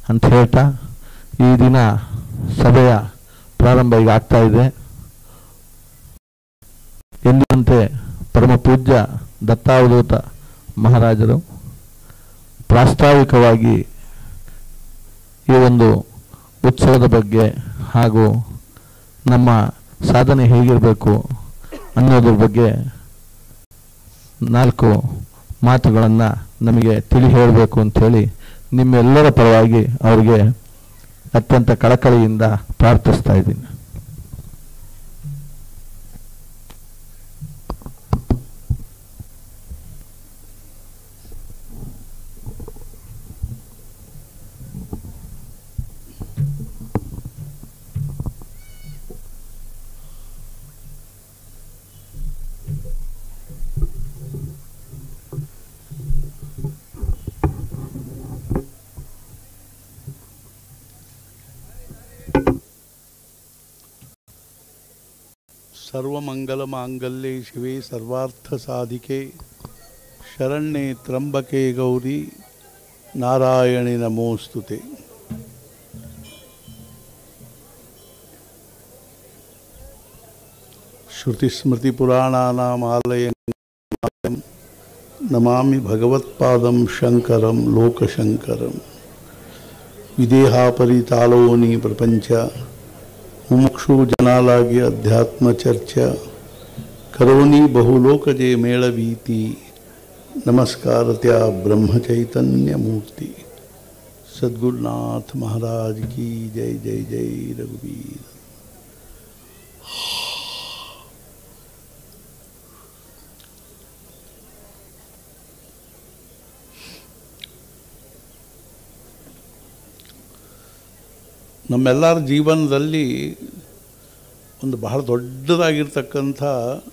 ಅಂತ ಹೇಳ್ತಾ ಈ ದಿನ ಸಭೆಯ ಪ್ರಾರಂಭ ಈಗ ಆಗ್ತಾ ಇದೆ ಎಂದಿನಂತೆ ಪರಮ ಪೂಜ್ಯ ದತ್ತಾವಧೂತ ಮಹಾರಾಜರು ಪ್ರಾಸ್ತಾವಿಕವಾಗಿ ಈ ಒಂದು ಉತ್ಸವದ ಬಗ್ಗೆ ಹಾಗೂ ನಮ್ಮ ಸಾಧನೆ ಹೇಗಿರಬೇಕು ಅನ್ನೋದ್ರ ಬಗ್ಗೆ ನಾಲ್ಕು ಮಾತುಗಳನ್ನು ನಮಗೆ ತಿಳಿ ಹೇಳಬೇಕು ಅಂಥೇಳಿ ನಿಮ್ಮೆಲ್ಲರ ಪರವಾಗಿ ಅವರಿಗೆ ಅತ್ಯಂತ ಕಳಕಳಿಯಿಂದ ಪ್ರಾರ್ಥಿಸ್ತಾ ಇದ್ದೀನಿ ಸರ್ವಮಂಗಲಮಾಂಗಲ್ಯೆ ಶಿವೆ ಸರ್ವಾರ್ಥಸಾಧಿಕೆ ಶರಣ್ಯೆ ತ್ರಂಬಕೆ ಗೌರಿ ನಾರಾಯಣಿ ನಮೋಸ್ತುತೆ ಶ್ರುತಿಸ್ಮೃತಿಪುರಾಣಾನಾಮಾಲಯಂ ನಮಾಮಿ ಭಗವತ್ಪಾದಂ ಶಂಕರಂ ಲೋಕಶಂಕರಂ ವಿದೇಹಾಪರಿತಾಲೋನಿ ಪ್ರಪಂಚ ಮುಮುಕ್ಷು ಜನಾಲಾಗಿ ಅಧ್ಯಾತ್ಮ ಚರ್ಚಾ ಕರೋನಿ ಬಹುಲೋಕಜೆ ಮೇಳವೀತಿ ನಮಸ್ಕಾರತ್ಯ ಬ್ರಹ್ಮಚೈತನ್ಯ ಮೂರ್ತಿ ಸದ್ಗುರುನಾಥ ಮಹಾರಾಜ್ ಕಿ ಜೈ ಜೈ ಜೈ ರಘುವೀರ್ ನಮ್ಮೆಲ್ಲರ ಜೀವನದಲ್ಲಿ ಒಂದು ಬಹಳ ದೊಡ್ಡದಾಗಿರ್ತಕ್ಕಂಥ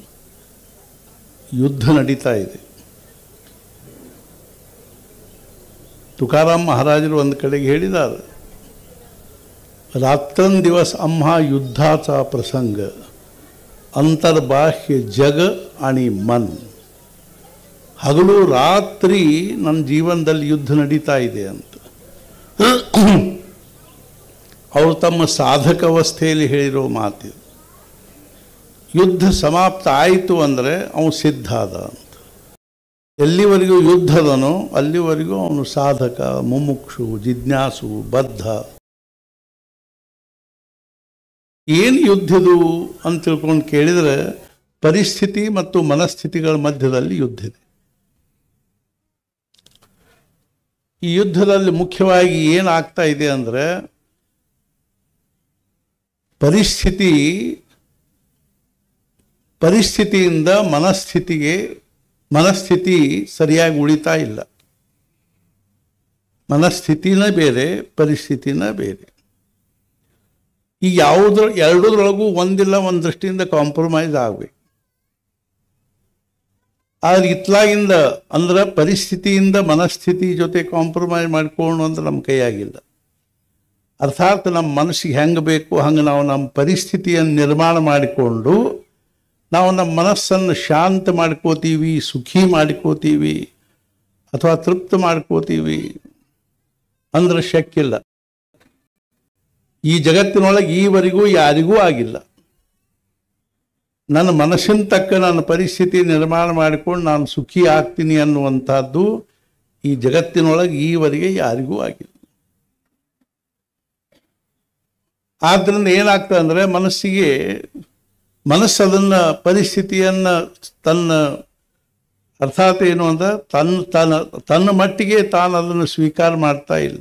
ಯುದ್ಧ ನಡೀತಾ ಇದೆ ತುಕಾರಾಮ್ ಮಹಾರಾಜರು ಒಂದು ಕಡೆಗೆ ಹೇಳಿದ್ದಾರೆ ರಾತ್ರನ್ ದಿವಸ ಅಮ್ಮ ಯುದ್ಧಾचा ಪ್ರಸಂಗ ಅಂತರ್ಬಾಹ್ಯ ಜಗ ಅಣಿ ಮನ್ ಹಗಲು ರಾತ್ರಿ ನನ್ನ ಜೀವನದಲ್ಲಿ ಯುದ್ಧ ನಡೀತಾ ಇದೆ ಅಂತ ಅವರು ತಮ್ಮ ಸಾಧಕ ಅವಸ್ಥೆಯಲ್ಲಿ ಹೇಳಿರೋ ಮಾತು ಯುದ್ಧ ಸಮಾಪ್ತ ಆಯಿತು ಅಂದರೆ ಅವನು ಸಿದ್ಧ ಆದ ಅಂತ ಎಲ್ಲಿವರೆಗೂ ಯುದ್ಧದನೋ ಅಲ್ಲಿವರೆಗೂ ಅವನು ಸಾಧಕ ಮುಮುಕ್ಷು ಜಿಜ್ಞಾಸು ಬದ್ಧ ಏನು ಯುದ್ಧದು ಅಂತ ತಿಳ್ಕೊಂಡು ಕೇಳಿದರೆ ಪರಿಸ್ಥಿತಿ ಮತ್ತು ಮನಸ್ಥಿತಿಗಳ ಮಧ್ಯದಲ್ಲಿ ಯುದ್ಧ ಇದೆ ಈ ಯುದ್ಧದಲ್ಲಿ ಮುಖ್ಯವಾಗಿ ಏನಾಗ್ತಾ ಇದೆ ಅಂದರೆ ಪರಿಸ್ಥಿತಿ ಪರಿಸ್ಥಿತಿಯಿಂದ ಮನಸ್ಥಿತಿಗೆ ಮನಸ್ಥಿತಿ ಸರಿಯಾಗಿ ಉಳಿತಾ ಇಲ್ಲ ಮನಸ್ಥಿತಿನ ಬೇರೆ ಪರಿಸ್ಥಿತಿನ ಬೇರೆ ಈ ಯಾವುದ್ರ ಎರಡರೊಳಗೂ ಒಂದಿಲ್ಲ ಒಂದು ದೃಷ್ಟಿಯಿಂದ ಕಾಂಪ್ರಮೈಸ್ ಆಗಬೇಕು ಆದ್ರೆ ಇತ್ಲಾಗಿಂದ ಅಂದ್ರೆ ಪರಿಸ್ಥಿತಿಯಿಂದ ಮನಸ್ಥಿತಿ ಜೊತೆ ಕಾಂಪ್ರಮೈಸ್ ಮಾಡ್ಕೊಂಡು ಅಂದ್ರೆ ನಮ್ಮ ಕೈಯಾಗಿಲ್ಲ ಅರ್ಥಾತ್ ನಮ್ಮ ಮನಸ್ಸಿಗೆ ಹೆಂಗೆ ಬೇಕು ಹಂಗೆ ನಾವು ನಮ್ಮ ಪರಿಸ್ಥಿತಿಯನ್ನು ನಿರ್ಮಾಣ ಮಾಡಿಕೊಂಡು ನಾವು ನಮ್ಮ ಮನಸ್ಸನ್ನು ಶಾಂತ ಮಾಡ್ಕೋತೀವಿ ಸುಖಿ ಮಾಡ್ಕೋತೀವಿ ಅಥವಾ ತೃಪ್ತ ಮಾಡ್ಕೋತೀವಿ ಅಂದ್ರೆ ಶಕ್ಕಿಲ್ಲ ಈ ಜಗತ್ತಿನೊಳಗೆ ಈವರೆಗೂ ಯಾರಿಗೂ ಆಗಿಲ್ಲ ನನ್ನ ಮನಸ್ಸಿನ ತಕ್ಕ ನನ್ನ ಪರಿಸ್ಥಿತಿ ನಿರ್ಮಾಣ ಮಾಡಿಕೊಂಡು ನಾನು ಸುಖಿ ಆಗ್ತೀನಿ ಅನ್ನುವಂಥದ್ದು ಈ ಜಗತ್ತಿನೊಳಗೆ ಈವರೆಗೆ ಯಾರಿಗೂ ಆಗಿಲ್ಲ ಆದ್ದರಿಂದ ಏನಾಗ್ತದೆ ಅಂದರೆ ಮನಸ್ಸಿಗೆ ಮನಸ್ಸು ಅದನ್ನು ಪರಿಸ್ಥಿತಿಯನ್ನು ತನ್ನ ಅರ್ಥಾತ್ ಏನು ಅಂದ್ರೆ ತನ್ನ ತನ್ನ ತನ್ನ ಮಟ್ಟಿಗೆ ತಾನು ಅದನ್ನು ಸ್ವೀಕಾರ ಮಾಡ್ತಾ ಇಲ್ಲ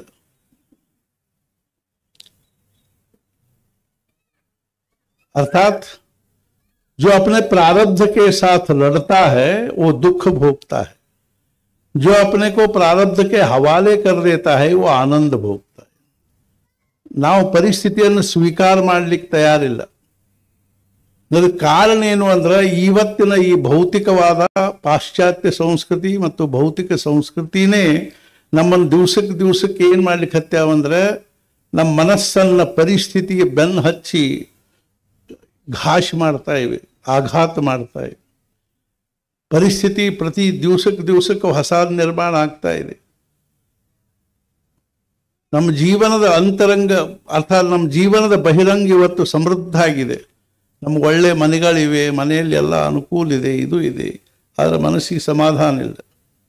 अर्थात जो अपने प्रारब्ध के साथ लड़ता है वो दुख भोगता है जो अपने को प्रारब्ध के हवाले कर देता है वो आनंद भोगता है ನಾವು ಪರಿಸ್ಥಿತಿಯನ್ನು ಸ್ವೀಕಾರ ಮಾಡ್ಲಿಕ್ಕೆ ತಯಾರಿಲ್ಲ ಅದಕ್ಕೆ ಕಾರಣ ಏನು ಅಂದ್ರೆ ಇವತ್ತಿನ ಈ ಭೌತಿಕವಾದ ಪಾಶ್ಚಾತ್ಯ ಸಂಸ್ಕೃತಿ ಮತ್ತು ಭೌತಿಕ ಸಂಸ್ಕೃತಿನೇ ನಮ್ಮನ್ನು ದಿವ್ಸಕ್ಕೆ ದಿವ್ಸಕ್ಕೆ ಏನು ಮಾಡ್ಲಿಕ್ಕೆ ಹತ್ಯಾವಂದ್ರೆ ನಮ್ಮ ಮನಸ್ಸನ್ನ ಪರಿಸ್ಥಿತಿಗೆ ಬೆನ್ನು ಹಚ್ಚಿ ಘಾಷ್ ಮಾಡ್ತಾ ಇವೆ ಆಘಾತ ಮಾಡ್ತಾ ಇವೆ ಪರಿಸ್ಥಿತಿ ಪ್ರತಿ ದಿವಸಕ್ಕೆ ದಿವಸಕ್ಕೆ ಹೊಸ ನಿರ್ಮಾಣ ಆಗ್ತಾ ಇದೆ ನಮ್ಮ ಜೀವನದ ಅಂತರಂಗ ಅರ್ಥಾತ್ ನಮ್ಮ ಜೀವನದ ಬಹಿರಂಗ ಇವತ್ತು ಸಮೃದ್ಧ ಆಗಿದೆ ನಮ್ಗೆ ಒಳ್ಳೆ ಮನೆಗಳಿವೆ ಮನೆಯಲ್ಲಿ ಎಲ್ಲ ಅನುಕೂಲ ಇದೆ ಇದು ಇದೆ ಆದರೆ ಮನಸ್ಸಿಗೆ ಸಮಾಧಾನ ಇಲ್ಲ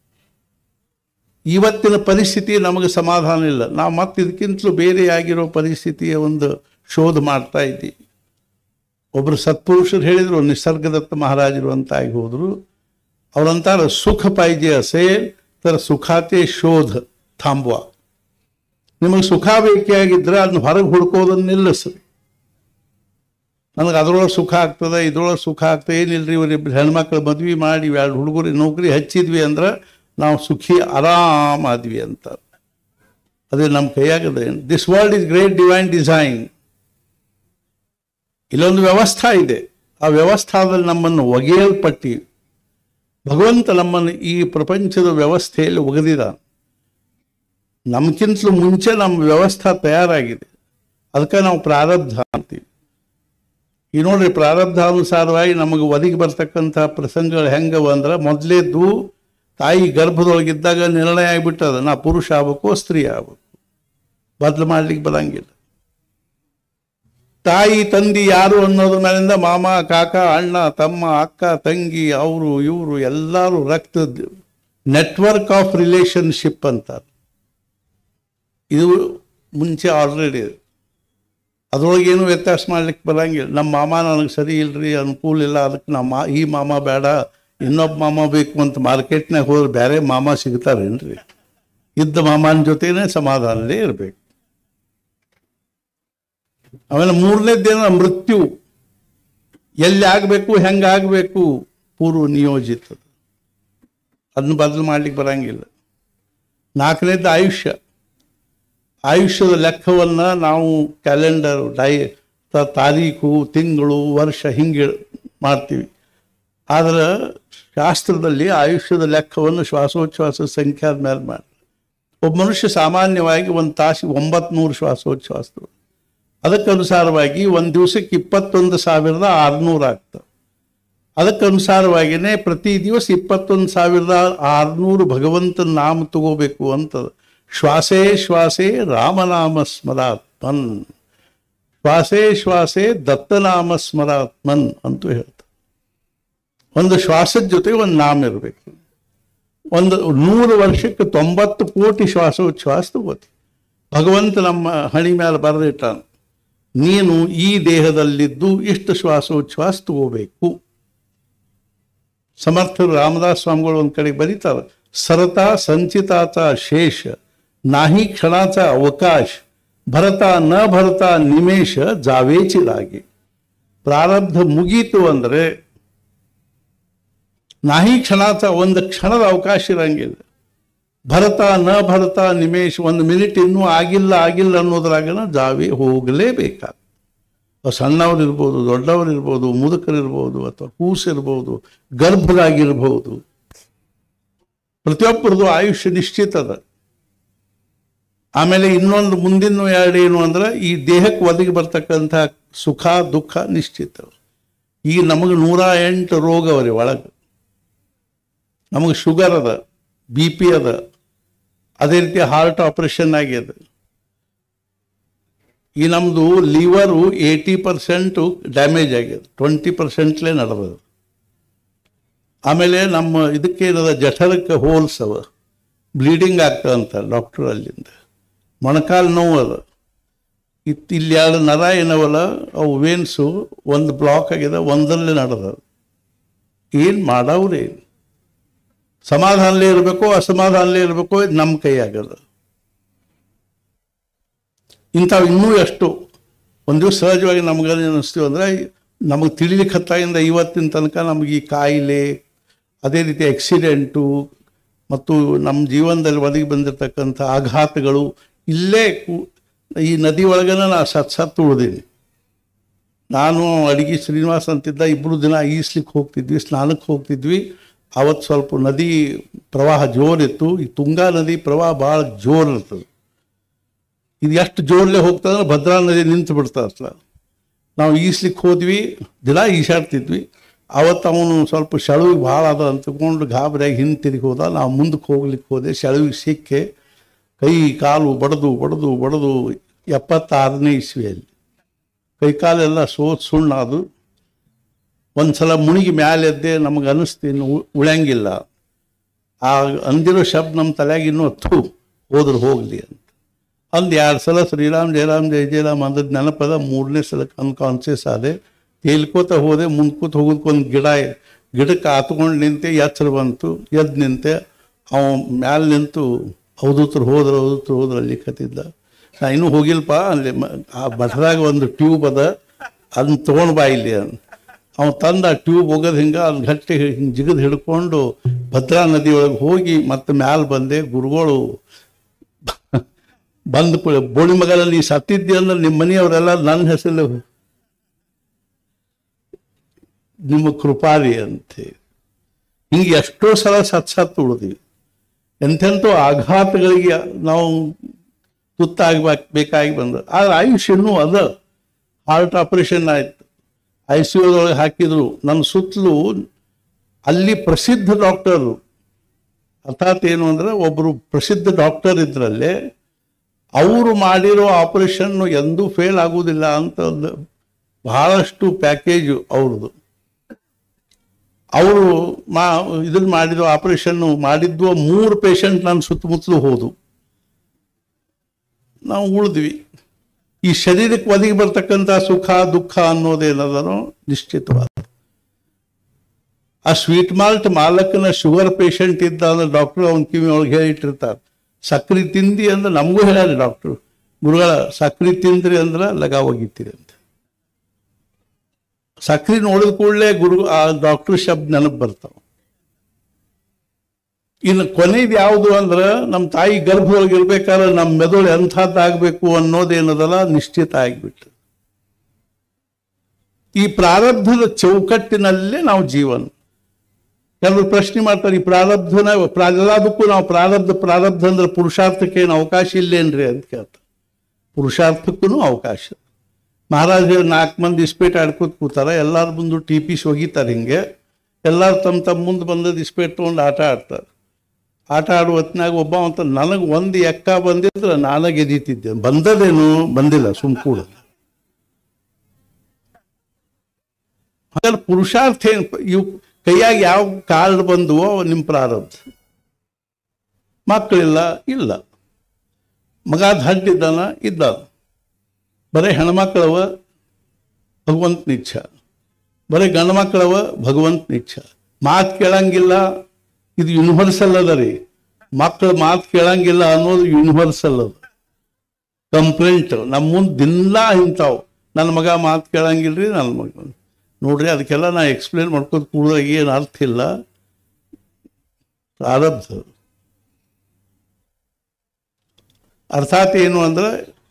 ಇವತ್ತಿನ ಪರಿಸ್ಥಿತಿ ನಮಗೆ ಸಮಾಧಾನ ಇಲ್ಲ ನಾವು ಮತ್ತೆ ಇದಕ್ಕಿಂತಲೂ ಬೇರೆಯಾಗಿರೋ ಪರಿಸ್ಥಿತಿಯ ಒಂದು ಶೋಧ ಮಾಡ್ತಾ ಇದ್ದೀವಿ ಒಬ್ಬರು ಸತ್ಪುರುಷರು ಹೇಳಿದರು ನಿಸರ್ಗದತ್ತ ಮಹಾರಾಜರು ಅಂತ ಆಗಿ ಹೋದರು ಅವರಂತಾರ ಸುಖ ಪಾಯ್ಜೆ ಅಸೇಲ್ ತರ ಸುಖಾತೆ ಶೋಧ ಥಾಂಬುವ ನಿಮಗೆ ಸುಖ ಬೇಕಾಗಿದ್ರೆ ಅದನ್ನ ಹೊರಗೆ ಹುಡ್ಕೋದನ್ನ ನಿಲ್ಲಿಸ್ರಿ ನನಗೆ ಅದ್ರೊಳಗೆ ಸುಖ ಆಗ್ತದೆ ಇದ್ರೊಳಗೆ ಸುಖ ಆಗ್ತದೆ ಏನಿಲ್ರಿ ಇವರಿಬ್ರು ಹೆಣ್ಮಕ್ಳು ಮದ್ವೆ ಮಾಡಿ ಎರಡು ಹುಡುಗರು ನೌಕರಿ ಹಚ್ಚಿದ್ವಿ ಅಂದ್ರೆ ನಾವು ಸುಖಿ ಆರಾಮ್ ಆದ್ವಿ ಅಂತ ಅದೇ ನಮ್ಮ ಕೈಯಾಗದ this world is great divine design ಇಲ್ಲೊಂದು ವ್ಯವಸ್ಥಾ ಇದೆ ಆ ವ್ಯವಸ್ಥಾದಲ್ಲಿ ನಮ್ಮನ್ನು ಒಗೆಯಲ್ಪಟ್ಟಿ ಭಗವಂತ ನಮ್ಮನ್ನು ಈ ಪ್ರಪಂಚದ ವ್ಯವಸ್ಥೆಯಲ್ಲಿ ಒಗೆದಿದ ನಮ್ಗಿಂತಲೂ ಮುಂಚೆ ನಮ್ಮ ವ್ಯವಸ್ಥಾ ತಯಾರಾಗಿದೆ ಅದಕ್ಕೆ ನಾವು ಪ್ರಾರಬ್ಧ ಅಂತೀವಿ ಈ ನೋಡ್ರಿ ಪ್ರಾರಬ್ಧಾನುಸಾರವಾಗಿ ನಮಗೆ ಒದಗಿ ಬರ್ತಕ್ಕಂಥ ಪ್ರಸಂಗಗಳು ಹೆಂಗವ ಅಂದ್ರೆ ಮೊದಲೇದ್ದು ತಾಯಿ ಗರ್ಭದೊಳಗಿದ್ದಾಗ ನಿರ್ಣಯ ಆಗಿಬಿಟ್ಟದ ನಾ ಪುರುಷ ಆಗ್ಬೇಕು ಸ್ತ್ರೀ ಆಗ್ಬೇಕು ಬದಲು ಮಾಡ್ಲಿಕ್ಕೆ ಬರಂಗಿಲ್ಲ ತಾಯಿ ತಂದಿ ಯಾರು ಅನ್ನೋದ್ರ ಮೇಲಿಂದ ಮಾಮ ಕಾಕ ಅಣ್ಣ ತಮ್ಮ ಅಕ್ಕ ತಂಗಿ ಅವರು ಇವರು ಎಲ್ಲರೂ ರಕ್ತದ ನೆಟ್ವರ್ಕ್ ಆಫ್ ರಿಲೇಶನ್ಶಿಪ್ ಅಂತಾರೆ ಇದು ಮುಂಚೆ ಆಲ್ರೆಡಿ ಅದ್ರೊಳಗೇನು ವ್ಯತ್ಯಾಸ ಮಾಡ್ಲಿಕ್ಕೆ ಬರಂಗಿಲ್ಲ ನಮ್ಮ ಮಾಮ ನನಗೆ ಸರಿ ಇಲ್ರಿ ಅನುಕೂಲ ಇಲ್ಲ ಅದಕ್ಕೆ ನಮ್ಮ ಈ ಮಾಮ ಬೇಡ ಇನ್ನೊಬ್ಬ ಮಾಮ ಬೇಕು ಅಂತ ಮಾರ್ಕೆಟ್ನಾಗ ಹೋದ್ರೆ ಬೇರೆ ಮಾಮ ಸಿಗ್ತಾರೇನ್ರಿ ಇದ್ದ ಮಾಮನ ಜೊತೆನೇ ಸಮಾಧಾನದೇ ಇರಬೇಕು ಆಮೇಲೆ ಮೂರನೇದ್ದೇನ ಮೃತ್ಯು ಎಲ್ಲಿ ಆಗಬೇಕು ಹೆಂಗೆ ಆಗಬೇಕು ಪೂರ್ವ ನಿಯೋಜಿತ ಅದನ್ನ ಬದಲು ಮಾಡ್ಲಿಕ್ಕೆ ಬರಂಗಿಲ್ಲ ನಾಲ್ಕನೇದ್ದು ಆಯುಷ್ಯ ಆಯುಷ್ಯದ ಲೆಕ್ಕವನ್ನು ನಾವು ಕ್ಯಾಲೆಂಡರ್ ಡೈ ತ- ತಾರೀಕು ತಿಂಗಳು ವರ್ಷ ಹಿಂಗೆ ಮಾಡ್ತೀವಿ ಆದರೆ ಶಾಸ್ತ್ರದಲ್ಲಿ ಆಯುಷ್ಯದ ಲೆಕ್ಕವನ್ನು ಶ್ವಾಸೋಚ್ಛ್ವಾಸ ಸಂಖ್ಯಾದ ಮೇಲೆ ಮಾಡಿ ಒಬ್ಬ ಮನುಷ್ಯ ಸಾಮಾನ್ಯವಾಗಿ ಒಂದು ತಾಸಿಗೆ ಒಂಬತ್ತು ನೂರು ಶ್ವಾಸೋಚ್ಛ್ವಾಸ ಅದಕ್ಕನುಸಾರವಾಗಿ ಒಂದು ದಿವಸಕ್ಕೆ ಇಪ್ಪತ್ತೊಂದು ಸಾವಿರದ ಆರುನೂರು ಆಗ್ತವೆ ಅದಕ್ಕನುಸಾರವಾಗಿಯೇ ಪ್ರತಿ ದಿವಸ ಇಪ್ಪತ್ತೊಂದು ಸಾವಿರದ ಆರುನೂರು ಭಗವಂತನ ನಾಮ ತಗೋಬೇಕು ಅಂತದ ಶ್ವಾಸೇ ಶ್ವಾಸೇ ರಾಮನಾಮ ಸ್ಮರಾತ್ಮನ್ ಶ್ವಾಸೇ ಶ್ವಾಸೇ ದತ್ತನಾಮ ಸ್ಮರಾತ್ಮನ್ ಅಂತೂ ಹೇಳ್ತಾರೆ ಒಂದು ಶ್ವಾಸದ ಜೊತೆಗೆ ಒಂದು ನಾಮ ಇರಬೇಕು ಒಂದು ನೂರು ವರ್ಷಕ್ಕೆ ತೊಂಬತ್ತು ಕೋಟಿ ಶ್ವಾಸೋಚ್ಛ್ವಾಸ ತಗೋತಿ ಭಗವಂತ ನಮ್ಮ ಹಣಿ ಮೇಲೆ ಬರೆದಿಟ್ಟಾನ ನೀನು ಈ ದೇಹದಲ್ಲಿದ್ದು ಇಷ್ಟು ಶ್ವಾಸೋಚ್ಛ್ವಾಸ ತಗೋಬೇಕು ಸಮರ್ಥರು ರಾಮದಾಸ್ ಸ್ವಾಮಿಗಳು ಒಂದು ಕಡೆ ಬರೀತಾರೆ ಸರತ ಸಂಚಿತಾತ ಶೇಷ ನಾಹಿ ಕ್ಷಣಾचा ಅವಕಾಶ ಭರತ ನ ಭರತ ನಿಮೇಶ ಜಾವೇಚಿಲಾಗಿ ಪ್ರಾರಬ್ಧ ಮುಗೀತು ಅಂದರೆ ನಾಹಿ ಕ್ಷಣಾಚ ಒಂದು ಕ್ಷಣದ ಅವಕಾಶ ಇರಂಗಿಲ್ಲ ಭರತ ನ ಭರತ ನಿಮೇಶ್ ಒಂದು ಮಿನಿಟ್ ಇನ್ನೂ ಆಗಿಲ್ಲ ಆಗಿಲ್ಲ ಅನ್ನೋದ್ರಾಗನ ಜಾವಿ ಹೋಗಲೇಬೇಕಾಗ ಸಣ್ಣವ್ರು ಇರ್ಬೋದು ದೊಡ್ಡವರು ಇರ್ಬೋದು ಮುದುಕರಿರ್ಬೋದು ಅಥವಾ ಕೂಸಿರ್ಬೋದು ಗರ್ಭರಾಗಿರ್ಬೋದು ಪ್ರತಿಯೊಬ್ಬರದು ಆಯುಷ್ಯ ನಿಶ್ಚಿತ ಅದ ಆಮೇಲೆ ಇನ್ನೊಂದು ಮುಂದಿನ ಎರಡು ಏನು ಅಂದ್ರೆ ಈ ದೇಹಕ್ಕೆ ಒದಗಿ ಬರ್ತಕ್ಕಂಥ ಸುಖ ದುಃಖ ನಿಶ್ಚಿತ ಈಗ ನಮಗೆ ನೂರ ಎಂಟು ರೋಗ ಅವರಿ ಒಳಗೆ ನಮಗೆ ಶುಗರ್ ಅದ ಬಿ ಪಿ ಅದ ಅದೇ ರೀತಿ ಹಾರ್ಟ್ ಆಪರೇಷನ್ ಆಗ್ಯದ ಈ ನಮ್ಮದು ಲಿವರು ಏಯ್ಟಿ ಪರ್ಸೆಂಟು ಡ್ಯಾಮೇಜ್ ಆಗ್ಯದ ಟ್ವೆಂಟಿ ಪರ್ಸೆಂಟ್ಲೇ ನಡೆದದ ಆಮೇಲೆ ನಮ್ಮ ಇದಕ್ಕೇನದ ಜಠರಕ್ಕೆ ಹೋಲ್ಸ್ ಅವ ಬ್ಲೀಡಿಂಗ್ ಆಗ್ತದಂತ ಡಾಕ್ಟರ್ ಅಲ್ಲಿಂದ ಮೊಣಕಾಲು ನೋವು ಅದ ಇತ್ತು ಇಲ್ಲಿ ಎರಡು ನರ ಏನವಲ್ಲ ಅವು ವೇನ್ಸು ಒಂದು ಬ್ಲಾಕ್ ಆಗಿದೆ ಒಂದರಲ್ಲೇ ನಡೆದ ಏನು ಮಾಡವ್ರೇನು ಸಮಾಧಾನಲೇ ಇರಬೇಕು ಅಸಮಾಧಾನಲೇ ಇರಬೇಕು ಇದು ನಮ್ಮ ಕೈ ಆಗಲ್ಲ ಇಂಥವು ಇನ್ನೂ ಎಷ್ಟು ಒಂದು ದಿವಸ ಸಹಜವಾಗಿ ನಮ್ಗೆ ಅನ್ನಿಸ್ತೀವಿ ಅಂದರೆ ನಮಗೆ ತಿಳಿಲಿಕ್ಕೆ ಹತ್ತಾಗಿಂದ ಇವತ್ತಿನ ತನಕ ನಮಗೆ ಈ ಕಾಯಿಲೆ ಅದೇ ರೀತಿ ಆಕ್ಸಿಡೆಂಟು ಮತ್ತು ನಮ್ಮ ಜೀವನದಲ್ಲಿ ಒದಗಿ ಬಂದಿರತಕ್ಕಂಥ ಆಘಾತಗಳು ಇಲ್ಲೇ ಕು- ಈ ನದಿ ಒಳಗನ ನಾ ಸತ್ ಸತ್ತು ಉಳಿದೀನಿ ನಾನು ಅಡಿಗೆ ಶ್ರೀನಿವಾಸ್ ಅಂತಿದ್ದ ಇಬ್ಬರು ದಿನ ಈಸ್ಲಿಕ್ಕೆ ಹೋಗ್ತಿದ್ವಿ ಸ್ನಾನಕ್ಕೆ ಹೋಗ್ತಿದ್ವಿ ಅವತ್ತು ಸ್ವಲ್ಪ ನದಿ ಪ್ರವಾಹ ಜೋರಿತ್ತು ಈ ತುಂಗಾ ನದಿ ಪ್ರವಾಹ ಭಾಳ ಜೋರು ಇರ್ತದೆ ಇದು ಎಷ್ಟು ಜೋರ್ಲೆ ಹೋಗ್ತದಂದ್ರೆ ಭದ್ರಾ ನದಿ ನಿಂತು ಬಿಡ್ತದಲ್ಲ ನಾವು ಈಸ್ಲಿಕ್ಕೆ ಹೋದ್ವಿ ದಿನ ಈಸಾಡ್ತಿದ್ವಿ ಅವತ್ತು ಅವನು ಸ್ವಲ್ಪ ಸೆಳವಿಗೆ ಭಾಳ ಅದ ಅಂತಕೊಂಡು ಗಾಬರಿಯಾಗಿ ಹಿಂದೆ ತಿರುಗಿ ಹೋದ ನಾವು ಮುಂದಕ್ಕೆ ಹೋಗ್ಲಿಕ್ಕೆ ಹೋದೆ ಸೆಳವಿಗೆ ಸಿಕ್ಕೆ ಕೈ ಕಾಲು ಬಡದು ಬಡದು ಬಡದು ಎಪ್ಪತ್ತಾರನೇ ಇಸ್ವಿಯಲ್ಲಿ ಕೈ ಕಾಲೆಲ್ಲ ಸೋತ್ ಸುಣ್ಣ ಅದು ಒಂದ್ಸಲ ಮುಳುಗಿ ಮ್ಯಾಲೆ ಎದ್ದೆ ನಮಗೆ ಅನಿಸ್ತೀನಿ ಉಳಂಗಿಲ್ಲ ಆ ಅಂದಿರೋ ಶಬ್ದ ನಮ್ಮ ತಲೆಯಾಗ ಇನ್ನೂ ಥೂ ಹೋದ್ರೆ ಹೋಗಲಿ ಅಂತ ಅಂದ್ ಎರಡು ಸಲ ಶ್ರೀರಾಮ್ ಜಯರಾಮ್ ಜಯ ಜಯರಾಮ್ ಅಂದದ್ ನೆನಪದ ಮೂರನೇ ಸಲ ಅನ್ಕಾನ್ಸಿಯಸ್ ಆದೆ ತೇಲ್ಕೋತ ಹೋದೆ ಮುಂದ್ಕೂತ ಹೋಗೋದಕ್ಕೊಂದು ಗಿಡ ಗಿಡಕ್ಕೆ ಆತ್ಕೊಂಡು ನಿಂತೆ ಎಚ್ಚರ ಬಂತು ಎದ್ದು ನಿಂತೆ ಅವ ಮ್ಯಾಲೆ ನಿಂತು ಅವಧೂತರು ಹೋದ್ರು ಅವಧೂತರು ಹೋದ್ರು ಅಲ್ಲಿ ಕತ್ತಿದ್ದ ನಾ ಇನ್ನೂ ಹೋಗಿಲ್ಪ ಅಲ್ಲಿ ಮ- ಆ ಮಠದಾಗ ಒಂದು ಟ್ಯೂಬ್ ಅದ ಅದನ್ನ ತೊಗೊಂಡು ಬಾ ಇಲ್ಲಿ ಅಂತ ಅವ ತಂದ ಆ ಟ್ಯೂಬ್ ಹೋಗೋದು ಹಿಂಗೆ ಅಲ್ಲಿ ಗಟ್ಟಿ ಹಿಂಗೆ ಜಿಗದ್ ಹಿಡ್ಕೊಂಡು ಭದ್ರಾ ನದಿ ಒಳಗೆ ಹೋಗಿ ಮತ್ತೆ ಮ್ಯಾಲ ಬಂದೆ ಗುರುಗಳು ಬಂದ ಬೋಳಿ ಮಗನಲ್ಲಿ ನೀ ಸತ್ತಿದ್ದಿ ಅಂದ್ರೆ ನಿಮ್ಮ ಮನೆಯವರೆಲ್ಲ ನನ್ನ ಹೆಸರು ನಿಮ್ಮ ಕೃಪಾರಿ ಅಂತೆ ಹಿಂಗೆ ಎಷ್ಟೋ ಸಲ ಸತ್ ಸತ್ತು ಉಳಿದ್ವಿ ಎಂತೆಂಥೋ ಆಘಾತಗಳಿಗೆ ನಾವು ತುತ್ತಾಗಬೇಕು ಬೇಕಾಗಿ ಬಂದ ಆದ್ರೆ ಆಯುಷ್ ಇನ್ನೂ ಅದ ಹಾರ್ಟ್ ಆಪರೇಷನ್ ಆಯ್ತು ಐ ಸಿ ಯುದೊಳಗೆ ಹಾಕಿದ್ರು ನನ್ನ ಸುತ್ತಲೂ ಅಲ್ಲಿ ಪ್ರಸಿದ್ಧ ಡಾಕ್ಟರು ಅರ್ಥಾತ್ ಏನು ಅಂದ್ರೆ ಒಬ್ಬರು ಪ್ರಸಿದ್ಧ ಡಾಕ್ಟರ್ ಇದ್ರಲ್ಲೇ ಅವರು ಮಾಡಿರೋ ಆಪರೇಷನ್ ಎಂದೂ ಫೇಲ್ ಆಗುವುದಿಲ್ಲ ಅಂತ ಒಂದು ಬಹಳಷ್ಟು ಪ್ಯಾಕೇಜು ಅವ್ರದ್ದು ಅವರು ಮಾ ಇದನ್ನ ಮಾಡಿದ ಆಪರೇಷನ್ ಮಾಡಿದ್ವು ಮೂರು ಪೇಷಂಟ್ ನನ್ನ ಸುತ್ತಮುತ್ತಲು ಹೋದು ನಾವು ಉಳಿದ್ವಿ ಈ ಶರೀರಕ್ಕೆ ಒದಗಿ ಬರ್ತಕ್ಕಂಥ ಸುಖ ದುಃಖ ಅನ್ನೋದೇನದನೋ ನಿಶ್ಚಿತವಾದ ಆ ಸ್ವೀಟ್ ಮಾಲ್ಟ್ ಮಾಲಕನ ಶುಗರ್ ಪೇಷಂಟ್ ಇದ್ದ ಅಂದ್ರೆ ಡಾಕ್ಟರ್ ಅವನ ಕಿವಿ ಒಳಗೆ ಹೇಳಿಟ್ಟಿರ್ತಾರೆ ಸಕ್ರೆ ತಿಂದಿ ಅಂದ್ರೆ ನಮಗೂ ಹೇಳ್ಯಾರ ಡಾಕ್ಟ್ರು ಗುರುಗಳ ಸಕ್ರೆ ತಿಂದ್ರಿ ಅಂದ್ರೆ ಲಗ ಒಗಿತೀರಿ ಅಂತ ಸಕ್ರೆ ನೋಡಿದ ಕೂಡಲೇ ಗುರು ಆ ಡಾಕ್ಟರ್ ಶಬ್ದ ನೆನಪು ಬರ್ತಾವ ಇನ್ನು ಕೊನೆದು ಯಾವುದು ಅಂದ್ರೆ ನಮ್ಮ ತಾಯಿ ಗರ್ಭದೊಳಗೆ ಇರ್ಬೇಕಾದ್ರೆ ನಮ್ಮ ಮೆದುಳು ಎಂಥದ್ದಾಗಬೇಕು ಅನ್ನೋದೇನದಲ್ಲ ನಿಶ್ಚಿತ ಆಗಿಬಿಟ್ಟು ಈ ಪ್ರಾರಬ್ಧದ ಚೌಕಟ್ಟಿನಲ್ಲೇ ನಾವು ಜೀವನ ಕೆಲವರು ಪ್ರಶ್ನೆ ಮಾಡ್ತಾರೆ ಈ ಪ್ರಾರಬ್ಧನ ಪ್ರಾ- ಎಲ್ಲದಕ್ಕೂ ನಾವು ಪ್ರಾರಬ್ಧ ಪ್ರಾರಬ್ಧ ಅಂದ್ರೆ ಪುರುಷಾರ್ಥಕ್ಕೆ ಏನು ಅವಕಾಶ ಇಲ್ಲೇನ್ರಿ ಅಂತ ಕೇಳ್ತಾರೆ ಪುರುಷಾರ್ಥಕ್ಕೂ ಅವಕಾಶ ಮಹಾರಾಜರು ನಾಲ್ಕು ಮಂದಿ ಇಸ್ಪೇಟ್ ಆಡ್ಕೋತ ಕೂತಾರ ಎಲ್ಲಾರ ಮುಂದೆ ಟಿ ಪಿ ಒಗಿತಾರೆ ಹಿಂಗೆ ಎಲ್ಲಾರು ತಮ್ಮ ತಮ್ಮ ಮುಂದೆ ಬಂದದ್ದು ಇಸ್ಪೇಟ್ ತೊಗೊಂಡು ಆಟ ಆಡ್ತಾರೆ ಆಟ ಆಡುವ ಹೊತ್ನಾಗ ಒಬ್ಬ ಅಂತ ನನಗೆ ಒಂದು ಎಕ್ಕ ಬಂದಿದ್ರೆ ನಾನೇ ಗೆದೀತಿದ್ದೆ ಬಂದದೇನು ಬಂದಿಲ್ಲ ಸುಮ್ ಕೂಡ ಹಾಗಾದ್ರೆ ಪುರುಷಾರ್ಥ ಏನು ಇವು ಕೈಯಾಗ ಯಾವ ಕಾರ್ಡ್ ಬಂದುವೋ ಅವು ನಿಮ್ಮ ಪ್ರಾರಬ್ಧ ಮಕ್ಕಳಿಲ್ಲ ಇಲ್ಲ ಮಗ ದಂಡಿದ್ದಾನ ಇದ್ದ ಬರೀ ಹೆಣ್ಮಕ್ಳವ ಭಗವಂತನ ಇಚ್ಛ ಬರೀ ಗಂಡು ಮಕ್ಕಳವ ಭಗವಂತನ ಇಚ್ಛ ಮಾತು ಕೇಳಂಗಿಲ್ಲ ಇದು ಯೂನಿವರ್ಸಲ್ ಅದ ರೀ ಮಕ್ಕಳು ಮಾತು ಕೇಳಂಗಿಲ್ಲ ಅನ್ನೋದು ಯೂನಿವರ್ಸಲ್ ಅದ ಕಂಪ್ಲೇಂಟ್ ನಮ್ಮ ಮುಂದೆ ದಿನಾ ಇಂಥವು ನನ್ನ ಮಗ ಮಾತು ಕೇಳಂಗಿಲ್ರಿ ನನ್ನ ಮಗ ನೋಡ್ರಿ ಅದಕ್ಕೆಲ್ಲ ನಾ ಎಕ್ಸ್ಪ್ಲೇನ್ ಮಾಡ್ಕೋತ ಕೂಡಿದಾಗ ಏನು ಅರ್ಥ ಇಲ್ಲ ಪ್ರಾರಬ್ಧ ಅರ್ಥಾತ್ ಏನು ಅಂದ್ರೆ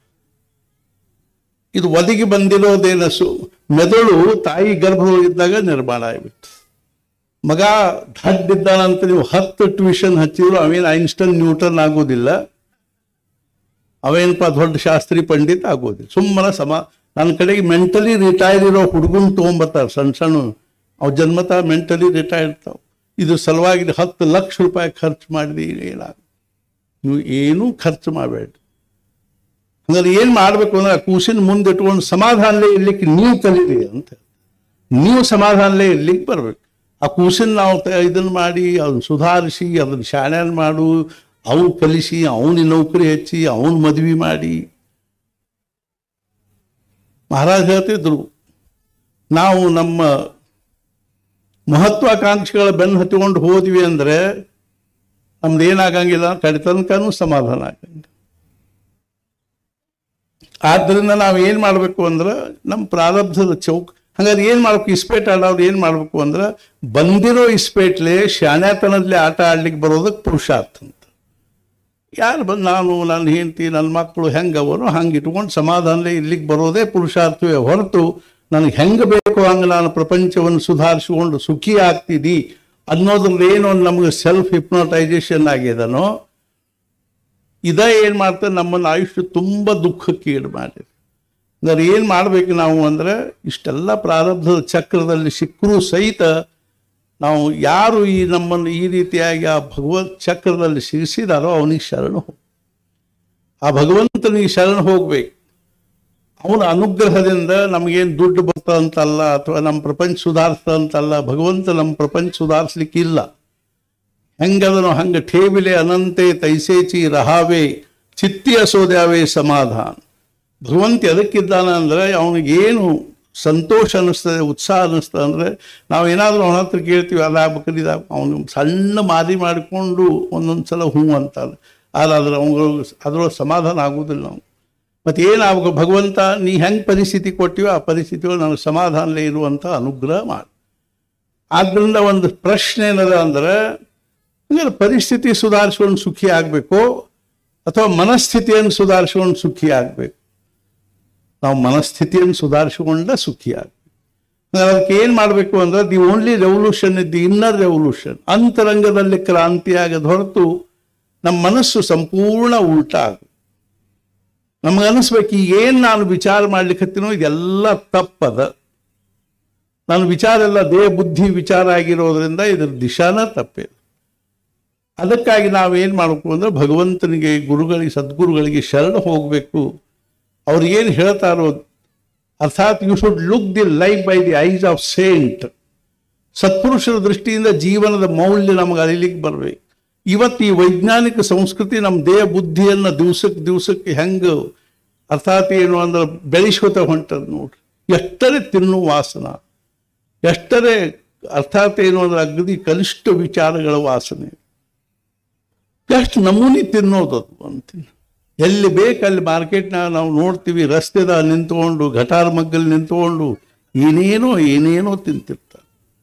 ಇದು ಒದಗಿ ಬಂದಿರೋದೇನ ಸು ಮೆದುಳು ತಾಯಿ ಗರ್ಭದೊಳಗಿದ್ದಾಗ ನಿರ್ಮಾಣ ಆಗಿಬಿಟ್ಟು ಮಗ ದಡ್ಡಿದ್ದಾನಂತ ನೀವು ಹತ್ತು ಟ್ಯೂಷನ್ ಹಚ್ಚಿದ್ರು ಅವೇನು ಐನ್ಸ್ಟನ್ ನ್ಯೂಟನ್ ಆಗೋದಿಲ್ಲ ಅವೇನಪ್ಪ ದೊಡ್ಡ ಶಾಸ್ತ್ರಿ ಪಂಡಿತ್ ಆಗೋದಿಲ್ಲ ಸುಮ್ಮನೆ ಸಮ ನನ್ನ ಕಡೆಗೆ ಮೆಂಟಲಿ ರಿಟೈರ್ ಇರೋ ಹುಡುಗನ್ ತೊಗೊಂಬರ್ತಾರೆ ಸಣ್ಣ ಸಣ್ಣ ಅವ್ ಜನ್ಮತ ಮೆಂಟಲಿ ರಿಟೈರ್ಡ್ ಇರ್ತಾವ ಇದ್ರ ಸಲುವಾಗಿ ಹತ್ತು ಲಕ್ಷ ರೂಪಾಯಿ ಖರ್ಚು ಮಾಡಿದಿ ಏನಾಗ ನೀವು ಏನೂ ಖರ್ಚು ಮಾಡಬೇಡಿ ಹಂಗಾರೆ ಏನು ಮಾಡಬೇಕು ಅಂದ್ರೆ ಆ ಕೂಸಿನ ಮುಂದೆ ಇಟ್ಕೊಂಡು ಸಮಾಧಾನಲೇ ಇರ್ಲಿಕ್ಕೆ ನೀವು ಕಲೀರಿ ಅಂತ ನೀವು ಸಮಾಧಾನಲೇ ಇರ್ಲಿಕ್ಕೆ ಬರ್ಬೇಕು ಆ ಕೂಸಿನ ನಾವು ತ- ಇದನ್ನ ಮಾಡಿ ಅದನ್ನ ಸುಧಾರಿಸಿ ಅದನ್ನ ಶಾಣ್ಯಾನ್ ಮಾಡು ಅವ್ನು ಕಲಿಸಿ ಅವನಿಗೆ ನೌಕರಿ ಹಚ್ಚಿ ಅವನ ಮದ್ವಿ ಮಾಡಿ ಮಹಾರಾಜ್ ಹೇಳ್ತಿದ್ರು ನಾವು ನಮ್ಮ ಮಹತ್ವಾಕಾಂಕ್ಷೆಗಳ ಬೆನ್ನು ಹತ್ತಿಕೊಂಡು ಹೋದ್ವಿ ಅಂದ್ರೆ ನಮ್ದು ಏನಾಗಂಗಿಲ್ಲ ಕಡೆ ತನಕನೂ ಸಮಾಧಾನ ಆಗಂಗಿಲ್ಲ ಆದ್ದರಿಂದ ನಾವು ಏನು ಮಾಡಬೇಕು ಅಂದ್ರೆ ನಮ್ಮ ಪ್ರಾರಬ್ಧದ ಚೌಕ್ ಹಂಗಾದ್ರೆ ಏನು ಮಾಡ್ಬೇಕು ಇಸ್ಪೇಟ್ ಆಡೋರು ಏನು ಮಾಡಬೇಕು ಅಂದ್ರೆ ಬಂದಿರೋ ಇಸ್ಪೇಟ್ಲೆ ಶಾಣ್ಯಾತನದಲ್ಲಿ ಆಟ ಆಡ್ಲಿಕ್ಕೆ ಬರೋದಕ್ಕೆ ಪುರುಷಾರ್ಥ ಅಂತ ಯಾರು ಬಂದು ನಾನು ನನ್ನ ಹೆಂಡತಿ ನನ್ನ ಮಕ್ಕಳು ಹೆಂಗೆ ಅವರು ಹಂಗೆ ಇಟ್ಕೊಂಡು ಸಮಾಧಾನಲೇ ಇಲ್ಲಿಗೆ ಬರೋದೇ ಪುರುಷಾರ್ಥವೇ ಹೊರತು ನನಗೆ ಹೆಂಗೆ ಬೇಕು ಹಂಗೆ ನಾನು ಪ್ರಪಂಚವನ್ನು ಸುಧಾರಿಸಿಕೊಂಡು ಸುಖಿ ಆಗ್ತಿದ್ದಿ ಅನ್ನೋದ್ರಲ್ಲಿ ಏನು ನಮಗೆ ಸೆಲ್ಫ್ ಹಿಪ್ನೋಟೈಸೇಷನ್ ಆಗಿದನೋ ಇದ ಏನು ಮಾಡ್ತಾರೆ ನಮ್ಮನ್ನು ಆಯುಷ್ಯ ತುಂಬ ದುಃಖಕ್ಕೆ ಈಡು ಮಾಡಿದೆ ಅಂದ್ರೆ ಏನು ಮಾಡಬೇಕು ನಾವು ಅಂದರೆ ಇಷ್ಟೆಲ್ಲ ಪ್ರಾರಬ್ಧದ ಚಕ್ರದಲ್ಲಿ ಸಿಕ್ಕರೂ ಸಹಿತ ನಾವು ಯಾರು ಈ ನಮ್ಮನ್ನು ಈ ರೀತಿಯಾಗಿ ಆ ಭಗವತ್ ಚಕ್ರದಲ್ಲಿ ಸಿಗಿಸಿದಾರೋ ಅವನಿಗೆ ಶರಣು ಹೋಗು. ಆ ಭಗವಂತನಿಗೆ ಶರಣ ಹೋಗ್ಬೇಕು ಅವನ ಅನುಗ್ರಹದಿಂದ ನಮಗೇನು ದುಡ್ಡು ಬರ್ತಾ ಅಂತಲ್ಲ ಅಥವಾ ನಮ್ಮ ಪ್ರಪಂಚ ಸುಧಾರಿಸ್ತಾ ಅಂತಲ್ಲ ಭಗವಂತ ನಮ್ಮ ಪ್ರಪಂಚ ಸುಧಾರಿಸ್ಲಿಕ್ಕಿಲ್ಲ ಹೆಂಗದನೋ ಹಂಗ ಠೇವಿಲೆ ಅನಂತೆ ತೈಸೇಚಿ ರಹಾವೆ ಚಿತ್ತಿ ಅಸೋದ್ಯಾವೇ ಸಮಾಧಾನ ಭಗವಂತ ಎದಕ್ಕಿದ್ದಾನ ಅಂದ್ರೆ ಅವನಿಗೇನು ಸಂತೋಷ ಅನ್ನಿಸ್ತದೆ ಉತ್ಸಾಹ ಅನ್ನಿಸ್ತದೆ ಅಂದ್ರೆ ನಾವು ಏನಾದರೂ ಅವನ ಹತ್ರ ಕೇಳ್ತೀವಿ ಅದಾಗ್ಬೇಕ್ರಿ ಇದಾಗ ಅವನು ಸಣ್ಣ ಮಾರಿ ಮಾಡಿಕೊಂಡು ಒಂದೊಂದು ಸಲ ಹ್ಞೂ ಅಂತಾನೆ ಆದ್ರೆ ಅದ್ರ ಅವ್ಗಳು ಅದ್ರೊಳಗೆ ಸಮಾಧಾನ ಆಗುವುದಿಲ್ಲ ನಾವು ಮತ್ತೆ ಏನಾಗಬೇಕು ಭಗವಂತ ನೀ ಹೆಂಗೆ ಪರಿಸ್ಥಿತಿ ಕೊಟ್ಟಿವೋ ಆ ಪರಿಸ್ಥಿತಿಗಳು ನನಗೆ ಸಮಾಧಾನಲೇ ಇರುವಂಥ ಅನುಗ್ರಹ ಮಾಡಿ ಆದ್ದರಿಂದ ಒಂದು ಪ್ರಶ್ನೆ ಏನದ ಅಂದ್ರೆ ಹಂಗಾರೆ ಪರಿಸ್ಥಿತಿ ಸುಧಾರಿಸ್ಕೊಂಡು ಸುಖಿ ಆಗಬೇಕು ಅಥವಾ ಮನಸ್ಥಿತಿಯನ್ನು ಸುಧಾರಿಸ್ಕೊಂಡು ಸುಖಿ ಆಗಬೇಕು ನಾವು ಮನಸ್ಥಿತಿಯನ್ನು ಸುಧಾರಿಸಿಕೊಂಡ ಸುಖಿ ಆಗಬೇಕು ಅದಕ್ಕೆ ಏನು ಮಾಡಬೇಕು ಅಂದ್ರೆ the only revolution is the inner revolution ಅಂತರಂಗದಲ್ಲಿ ಕ್ರಾಂತಿ ಆಗದ ಹೊರತು ನಮ್ಮ ಮನಸ್ಸು ಸಂಪೂರ್ಣ ಉಲ್ಟಾ ಆಗ ನಮ್ಗೆ ಅನಿಸ್ಬೇಕು ಈಗ ಏನು ನಾನು ವಿಚಾರ ಮಾಡ್ಲಿಕ್ಕತ್ತೀನೋ ಇದೆಲ್ಲ ತಪ್ಪದ ನನ್ನ ವಿಚಾರ ಎಲ್ಲ ದೇಹ ಬುದ್ಧಿ ವಿಚಾರ ಆಗಿರೋದ್ರಿಂದ ಇದ್ರ ದಿಶಾನ ತಪ್ಪಿದೆ ಅದಕ್ಕಾಗಿ ನಾವೇನು ಮಾಡಬೇಕು ಅಂದ್ರೆ ಭಗವಂತನಿಗೆ ಗುರುಗಳಿಗೆ ಸದ್ಗುರುಗಳಿಗೆ ಶರಣ ಹೋಗಬೇಕು ಅವ್ರು ಏನು ಹೇಳ್ತಾರೋ ಅರ್ಥಾತ್ you should look the life by the eyes of saint ಸತ್ಪುರುಷರ ದೃಷ್ಟಿಯಿಂದ ಜೀವನದ ಮೌಲ್ಯ ನಮಗೆ ಅರಿಲಿಕ್ಕೆ ಬರಬೇಕು ಇವತ್ತು ಈ ವೈಜ್ಞಾನಿಕ ಸಂಸ್ಕೃತಿ ನಮ್ಮ ದೇಹ ಬುದ್ಧಿಯನ್ನು ದಿವ್ಸಕ್ಕೆ ದಿವ್ಸಕ್ಕೆ ಹೆಂಗೆ ಅರ್ಥಾತ್ ಏನು ಅಂದ್ರೆ ಬೆಳೆಸ್ಕೊತ ಹೊಂಟದ ನೋಡ್ರಿ ಎಷ್ಟರೇ ತಿನ್ನು ವಾಸನ ಎಷ್ಟರೇ ಅರ್ಥಾತ್ ಏನು ಅಂದ್ರೆ ಅಗದಿ ಕನಿಷ್ಠ ವಿಚಾರಗಳ ವಾಸನೆ ಎಷ್ಟು ನಮೂನಿ ತಿನ್ನೋದು ಅದು ಅಂತೀನಿ ಎಲ್ಲಿ ಬೇಕು ಅಲ್ಲಿ ಮಾರ್ಕೆಟ್ನಾಗ ನಾವು ನೋಡ್ತೀವಿ ರಸ್ತೆದಾಗ ನಿಂತ್ಕೊಂಡು ಘಟಾರ್ ಮಗ್ಗಲ್ಲಿ ನಿಂತ್ಕೊಂಡು ಏನೇನೋ ಏನೇನೋ ತಿಂತಿರ್ತಾರೆ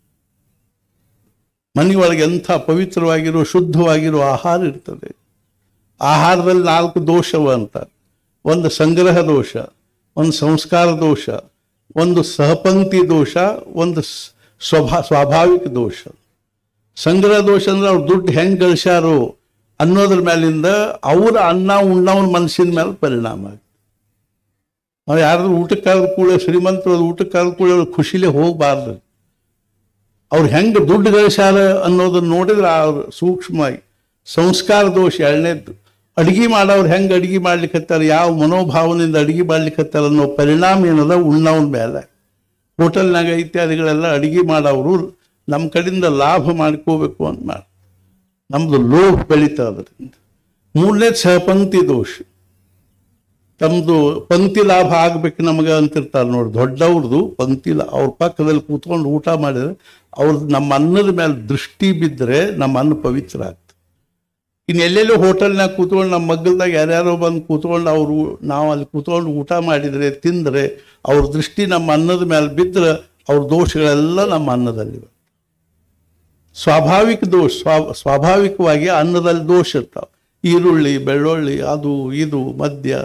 ಮನೆಯೊಳಗೆ ಎಂಥ ಪವಿತ್ರವಾಗಿರೋ ಶುದ್ಧವಾಗಿರೋ ಆಹಾರ ಇರ್ತದೆ ಆಹಾರದಲ್ಲಿ ನಾಲ್ಕು ದೋಷವ ಅಂತ ಒಂದು ಸಂಗ್ರಹ ದೋಷ ಒಂದು ಸಂಸ್ಕಾರ ದೋಷ ಒಂದು ಸಹಪಂಕ್ತಿ ದೋಷ ಒಂದು ಸ್- ಸ್ವಭಾ ಸ್ವಾಭಾವಿಕ ದೋಷ ಸಂಗ್ರಹ ದೋಷ ಅಂದ್ರೆ ಅವ್ರು ದುಡ್ಡು ಹೆಂಗೆ ಗಳಿಸ್ಯಾರೋ ಅನ್ನೋದ್ರ ಮೇಲಿಂದ ಅವರ ಅನ್ನ ಉಣ್ಣವನ ಮನಸ್ಸಿನ ಮೇಲೆ ಪರಿಣಾಮ ಆಗುತ್ತೆ ನಾವು ಯಾರಾದ್ರೂ ಊಟಕ್ಕಾದ ಕೂಡ ಶ್ರೀಮಂತರು ಊಟಕ್ಕಾದ ಕೂಡ ಅವ್ರು ಖುಷಿಲೇ ಹೋಗಬಾರ್ದು ಅವ್ರು ಹೆಂಗೆ ದುಡ್ಡು ಗಳಿಸ್ಯಾರ ಅನ್ನೋದನ್ನ ನೋಡಿದ್ರೆ ಅವ್ರು ಸೂಕ್ಷ್ಮವಾಗಿ ಸಂಸ್ಕಾರ ದೋಷ ಎರಡನೇದ್ದು ಅಡಿಗೆ ಮಾಡೋರು ಹೆಂಗೆ ಅಡಿಗೆ ಮಾಡ್ಲಿಕ್ಕತ್ತಾರ ಯಾವ ಮನೋಭಾವನೆಯಿಂದ ಅಡಿಗೆ ಮಾಡ್ಲಿಕ್ಕತ್ತಾರ ಅನ್ನೋ ಪರಿಣಾಮ ಏನದ ಉಣ್ಣವನ ಮೇಲೆ ಹೋಟೆಲ್ನಾಗ ಇತ್ಯಾದಿಗಳೆಲ್ಲ ಅಡಿಗೆ ಮಾಡೋರು ನಮ್ಮ ಕಡೆಯಿಂದ ಲಾಭ ಮಾಡ್ಕೋಬೇಕು ಅಂತ ಮಾಡಿ ನಮ್ದು ಲೋಭ ಬೆಳೀತಾ ಅದರಿಂದ ಮೂರನೇ ಸಹಪಂಕ್ತಿ ದೋಷ ತಮ್ಮದು ಪಂಕ್ತಿ ಲಾಭ ಆಗ್ಬೇಕು ನಮಗೆ ಅಂತಿರ್ತಾರೆ ನೋಡಿ ದೊಡ್ಡವ್ರದ್ದು ಪಂಕ್ತಿ ಲಾ ಅವ್ರ ಪಕ್ಕದಲ್ಲಿ ಕೂತ್ಕೊಂಡು ಊಟ ಮಾಡಿದ್ರೆ ಅವ್ರದ್ದು ನಮ್ಮ ಅನ್ನದ ಮೇಲೆ ದೃಷ್ಟಿ ಬಿದ್ದರೆ ನಮ್ಮ ಅನ್ನ ಪವಿತ್ರ ಆಗ್ತದೆ ಇನ್ನು ಎಲ್ಲೆಲ್ಲೋ ಹೋಟೆಲ್ನಾಗ ಕೂತ್ಕೊಂಡು ನಮ್ಮ ಮಗ್ಗಲ್ದಾಗ ಯಾರ್ಯಾರೋ ಬಂದು ಕೂತ್ಕೊಂಡು ಅವರು ನಾವು ಅಲ್ಲಿ ಕೂತ್ಕೊಂಡು ಊಟ ಮಾಡಿದರೆ ತಿಂದರೆ ಅವ್ರ ದೃಷ್ಟಿ ನಮ್ಮ ಅನ್ನದ ಮೇಲೆ ಬಿದ್ದರೆ ಅವ್ರ ದೋಷಗಳೆಲ್ಲ ನಮ್ಮ ಅನ್ನದಲ್ಲಿವೆ ಸ್ವಾಭಾವಿಕ ದೋಷ ಸ್ವಾ ಸ್ವಾಭಾವಿಕವಾಗಿ ಅನ್ನದಲ್ಲಿ ದೋಷ ಇರ್ತಾವೆ ಈರುಳ್ಳಿ ಬೆಳ್ಳುಳ್ಳಿ ಅದು ಇದು ಮದ್ಯ